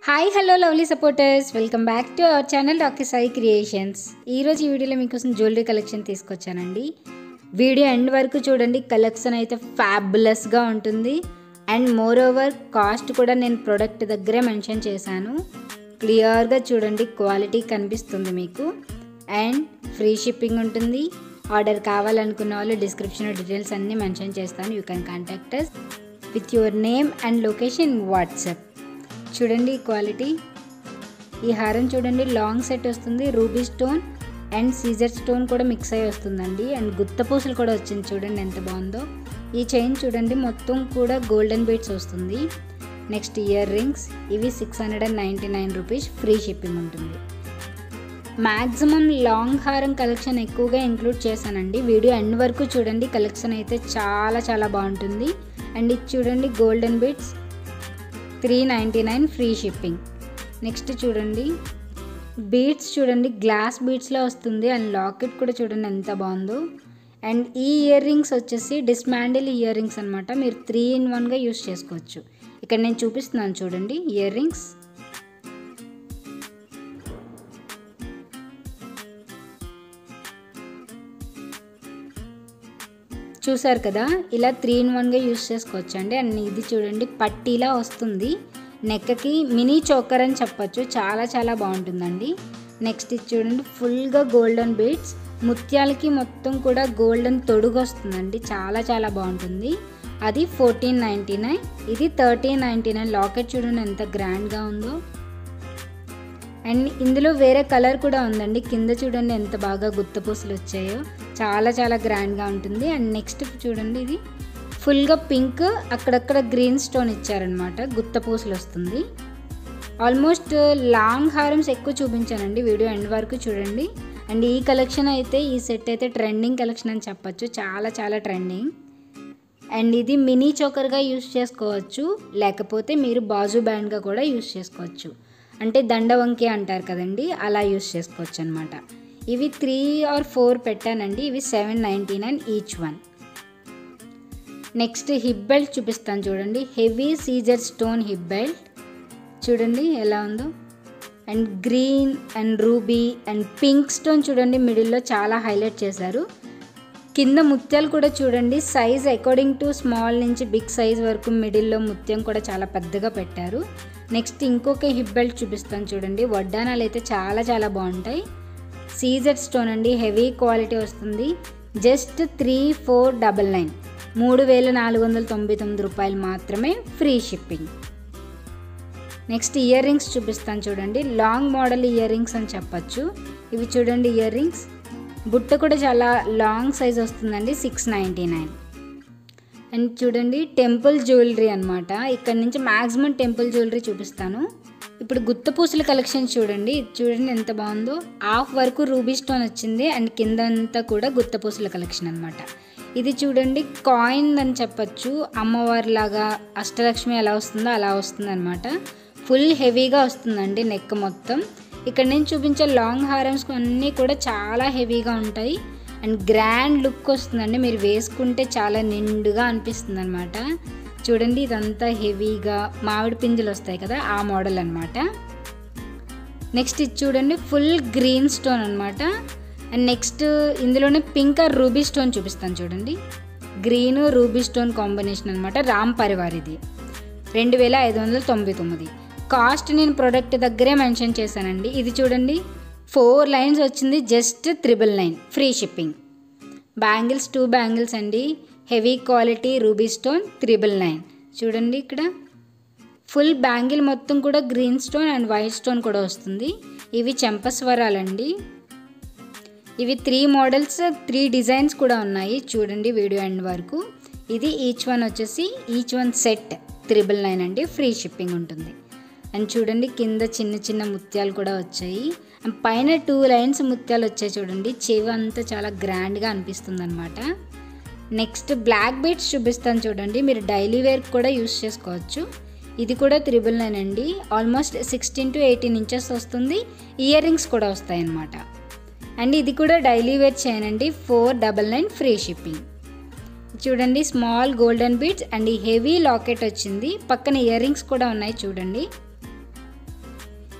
hi hello lovely supporters welcome back to our channel doctor Sai creations ఈరోజు ఈ వీడియోలో మీకోసం జ్యువెలరీ కలెక్షన్ తీసుకొచ్చానండి వీడియో ఎండ్ వరకు చూడండి కలెక్షన్ అయితే ఫ్యాబులస్గా ఉంటుంది అండ్ మోర్ ఓవర్ కాస్ట్ కూడా నేను ప్రోడక్ట్ దగ్గరే మెన్షన్ చేశాను క్లియర్గా చూడండి క్వాలిటీ కనిపిస్తుంది మీకు అండ్ ఫ్రీ షిప్పింగ్ ఉంటుంది ఆర్డర్ కావాలనుకున్న వాళ్ళు డిస్క్రిప్షన్లో డీటెయిల్స్ అన్నీ మెన్షన్ చేస్తాను you can contact us with your name and location WhatsApp చూడండి ఈ క్వాలిటీ ఈ హారం చూడండి లాంగ్ సెట్ వస్తుంది ruby stone and CZ stone కూడా మిక్స్ అయ్యి వస్తుందండి అండ్ గుత్త పూసలు కూడా వచ్చింది చూడండి ఎంత బాగుందో ఈ చైన్ చూడండి మొత్తం కూడా గోల్డెన్ బీడ్స్ వస్తుంది నెక్స్ట్ ఇయర్ రింగ్స్ ఇవి six hundred and ninety nine rupees free shipping ఉంటుంది మ్యాక్సిమం లాంగ్ హారం కలెక్షన్ ఎక్కువగా ఇంక్లూడ్ చేశానండి వీడియో ఎండ్ వరకు చూడండి కలెక్షన్ అయితే చాలా చాలా బాగుంటుంది అండ్ ఇది చూడండి golden beads three ninety nine free shipping next చూడండి బీడ్స్ చూడండి గ్లాస్ బీడ్స్లో వస్తుంది అండ్ లాకెట్ కూడా చూడండి ఎంత బాగుందో అండ్ ఈ ఇయర్ రింగ్స్ వచ్చేసి డిస్మాండిల్ ఇయర్ రింగ్స్ అనమాట మీరు త్రీ ఇన్ వన్గా యూస్ చేసుకోవచ్చు ఇక్కడ నేను చూపిస్తున్నాను చూడండి ఇయర్ రింగ్స్ చూసారు కదా ఇలా త్రీ ఇన్ వన్గా యూస్ చేసుకోవచ్చు అండి అండ్ ఇది చూడండి పట్టీలా వస్తుంది నెక్కకి మినీ చోకర్ అని చెప్పొచ్చు చాలా చాలా బాగుంటుందండి నెక్స్ట్ ఇది చూడండి ఫుల్గా గోల్డెన్ బీడ్స్ ముత్యాలకి మొత్తం కూడా గోల్డెన్ తొడుగు వస్తుందండి చాలా చాలా బాగుంటుంది అది ఫోర్టీన్ నైంటీ నైన్ ఇది థర్టీన్ నైంటీ నైన్ లాకెట్ చూడండి ఎంత గ్రాండ్గా ఉందో అండ్ ఇందులో వేరే కలర్ కూడా ఉందండి కింద చూడండి ఎంత బాగా గుత్తపూసలు వచ్చాయో చాలా చాలా గ్రాండ్గా ఉంటుంది అండ్ నెక్స్ట్ చూడండి ఇది ఫుల్గా పింక్ అక్కడక్కడ గ్రీన్ స్టోన్ ఇచ్చారనమాట గుత్తపూసలు వస్తుంది ఆల్మోస్ట్ లాంగ్ హారమ్స్ ఎక్కువ చూపించానండి వీడియో ఎండ్ వరకు చూడండి అండ్ ఈ కలెక్షన్ అయితే ఈ సెట్ అయితే ట్రెండింగ్ కలెక్షన్ అని చెప్పొచ్చు చాలా చాలా ట్రెండింగ్ అండ్ ఇది మినీ చోకర్గా యూస్ చేసుకోవచ్చు లేకపోతే మీరు బాజు బ్యాండ్గా కూడా యూస్ చేసుకోవచ్చు అంటే దండవంకి అంటారు కదండి అలా యూస్ చేసుకోవచ్చు అనమాట ఇవి త్రీ ఆర్ ఫోర్ పెట్టానండి ఇవి seven ninety nine each one next hip belt చూపిస్తాను చూడండి heavy CZ stone hip belt చూడండి ఎలా ఉందో and green and ruby and pink stone చూడండి మిడిల్లో చాలా హైలైట్ చేశారు కింద ముత్యాలు కూడా చూడండి సైజ్ అకార్డింగ్ టు స్మాల్ నుంచి బిగ్ సైజ్ వరకు మిడిల్లో ముత్యం కూడా చాలా పెద్దగా పెట్టారు నెక్స్ట్ ఇంకొక హిప్ బెల్ట్ చూపిస్తాను చూడండి వడ్డానాలు అయితే చాలా చాలా బాగుంటాయి సీజర్ స్టోన్ అండి హెవీ క్వాలిటీ వస్తుంది just three four double nine మూడు వేల నాలుగు వందల తొంభై తొమ్మిది రూపాయలు మాత్రమే free shipping next earrings చూపిస్తాను చూడండి లాంగ్ మోడల్ ఇయర్ రింగ్స్ అని చెప్పచ్చు ఇవి చూడండి ఇయర్ రింగ్స్ బుట్ట కూడా చాలా లాంగ్ సైజ్ వస్తుందండి సిక్స్ నైంటీ నైన్ అండ్ చూడండి టెంపుల్ జ్యువెలరీ అనమాట ఇక్కడ నుంచి మ్యాక్సిమం టెంపుల్ జ్యువెలరీ చూపిస్తాను ఇప్పుడు గుత్తపూసల కలెక్షన్ చూడండి ఇది చూడండి ఎంత బాగుందో హాఫ్ వరకు రూబీ స్టోన్ వచ్చింది అండ్ కింద అంతా కూడా గుత్తపూసల కలెక్షన్ అనమాట ఇది చూడండి కాయిన్ అని చెప్పచ్చు అమ్మవారి లాగా అష్టలక్ష్మి ఎలా వస్తుందో అలా వస్తుంది అనమాట ఫుల్ హెవీగా వస్తుందండి నెక్ మొత్తం ఇక్కడ నేను చూపించే లాంగ్ హారమ్స్ అన్నీ కూడా చాలా హెవీగా ఉంటాయి అండ్ గ్రాండ్ లుక్ వస్తుందండి మీరు వేసుకుంటే చాలా నిండుగా అనిపిస్తుంది అనమాట చూడండి ఇదంతా హెవీగా మామిడి పింజలు వస్తాయి కదా ఆ మోడల్ అనమాట నెక్స్ట్ ఇది చూడండి ఫుల్ గ్రీన్ స్టోన్ అనమాట అండ్ నెక్స్ట్ ఇందులోనే పింక్ ఆర్ రూబీ స్టోన్ చూపిస్తాను చూడండి గ్రీన్ రూబీ స్టోన్ కాంబినేషన్ అనమాట రామ్ పరివార్ ఇది రెండు వేల ఐదు వందల తొంభై తొమ్మిది కాస్ట్ నేను ప్రోడక్ట్ దగ్గరే మెన్షన్ చేశానండి ఇది చూడండి ఫోర్ లైన్స్ వచ్చింది just triple nine free shipping bangles two bangles అండి heavy quality ruby stone triple nine చూడండి ఇక్కడ ఫుల్ బ్యాంగిల్ మొత్తం కూడా green stone and white stone కూడా వస్తుంది ఇవి చెంపస్వరాలండి ఇవి త్రీ మోడల్స్ త్రీ డిజైన్స్ కూడా ఉన్నాయి చూడండి వీడియో ఎండ్ వరకు ఇది ఈచ్ వన్ వచ్చేసి each one set triple nine అండి ఫ్రీ షిప్పింగ్ ఉంటుంది అండ్ చూడండి కింద చిన్న చిన్న ముత్యాలు కూడా వచ్చాయి అండ్ పైన టూ లైన్స్ ముత్యాలు వచ్చాయి చూడండి చెవి అంతా చాలా గ్రాండ్గా అనిపిస్తుంది అనమాట నెక్స్ట్ బ్లాక్ బీట్స్ చూపిస్తాను చూడండి మీరు డైలీ వేర్ కూడా యూస్ చేసుకోవచ్చు ఇది కూడా త్రిబుల్ నైన్ అండి almost sixteen to eighteen inches వస్తుంది ఇయర్ రింగ్స్ కూడా వస్తాయి అన్నమాట అండ్ ఇది కూడా డైలీ వేర్ చేయనండి four double nine free shipping చూడండి స్మాల్ గోల్డెన్ బీడ్స్ అండ్ ఈ హెవీ లాకెట్ వచ్చింది పక్కన ఇయర్ రింగ్స్ కూడా ఉన్నాయి చూడండి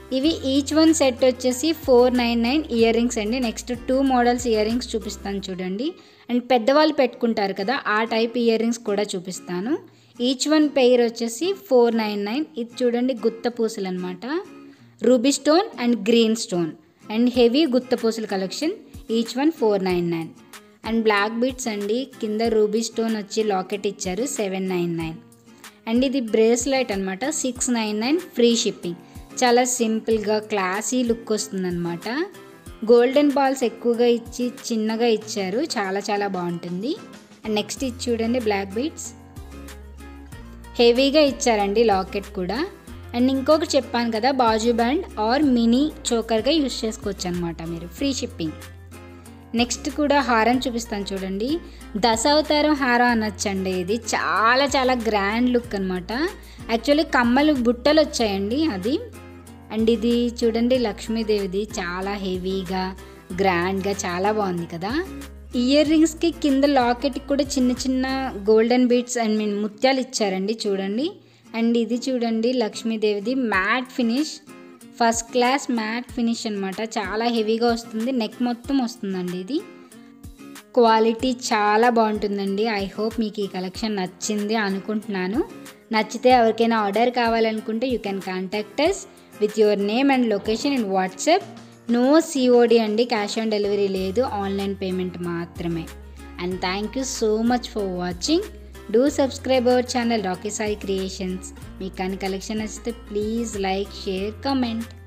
ఇవి ఈచ్ వన్ సెట్ వచ్చేసి four nine nine earrings అండి next two models earrings చూపిస్తాను చూడండి అండ్ పెద్దవాళ్ళు పెట్టుకుంటారు కదా ఆ టైప్ ఇయర్ రింగ్స్ కూడా చూపిస్తాను ఈచ్ వన్ పెయిర్ వచ్చేసి ఫోర్ నైన్ నైన్ ఇది చూడండి గుత్త పూసలు అనమాట ruby stone and green stone and heavy గుత్త పూసల collection each one four nine nine and black beads అండి కింద రూబీ స్టోన్ వచ్చి లాకెట్ ఇచ్చారు సెవెన్ నైన్ నైన్ అండ్ ఇది బ్రేస్లెట్ అనమాట six nine nine free shipping చాలా సింపుల్గా క్లాసీ లుక్ వస్తుందన్నమాట గోల్డెన్ బాల్స్ ఎక్కువగా ఇచ్చి చిన్నగా ఇచ్చారు చాలా చాలా బాగుంటుంది అండ్ నెక్స్ట్ ఇది చూడండి బ్లాక్ బీట్స్ హెవీగా ఇచ్చారండి లాకెట్ కూడా అండ్ ఇంకొకటి చెప్పాను కదా బాజు బ్యాండ్ ఆర్ మినీ చోకర్గా యూస్ చేసుకోవచ్చు అనమాట మీరు ఫ్రీ షిప్పింగ్ నెక్స్ట్ కూడా హారం చూపిస్తాను చూడండి దశావతారం హారం అనొచ్చండి ఇది చాలా చాలా గ్రాండ్ లుక్ అనమాట యాక్చువల్లీ కమ్మలు బుట్టలు వచ్చాయండి అది అండ్ ఇది చూడండి లక్ష్మీదేవిది చాలా హెవీగా గ్రాండ్గా చాలా బాగుంది కదా ఇయర్ రింగ్స్కి కింద లాకెట్కి కూడా చిన్న చిన్న గోల్డెన్ బీట్స్ అండ్ మీన్ ముత్యాలు ఇచ్చారండి చూడండి అండ్ ఇది చూడండి లక్ష్మీదేవిది matte finish first class matte finish అనమాట చాలా హెవీగా వస్తుంది నెక్ మొత్తం వస్తుందండి ఇది క్వాలిటీ చాలా బాగుంటుందండి ఐ హోప్ మీకు ఈ కలెక్షన్ నచ్చింది అనుకుంటున్నాను నచ్చితే ఎవరికైనా ఆర్డర్ కావాలనుకుంటే you can contact us with your name and location in WhatsApp no COD అండి క్యాష్ ఆన్ డెలివరీ లేదు ఆన్లైన్ పేమెంట్ మాత్రమే and thank you so much for watching do subscribe our channel Rocky Sai creations మీకు కానీ collection నచ్చితే please like share comment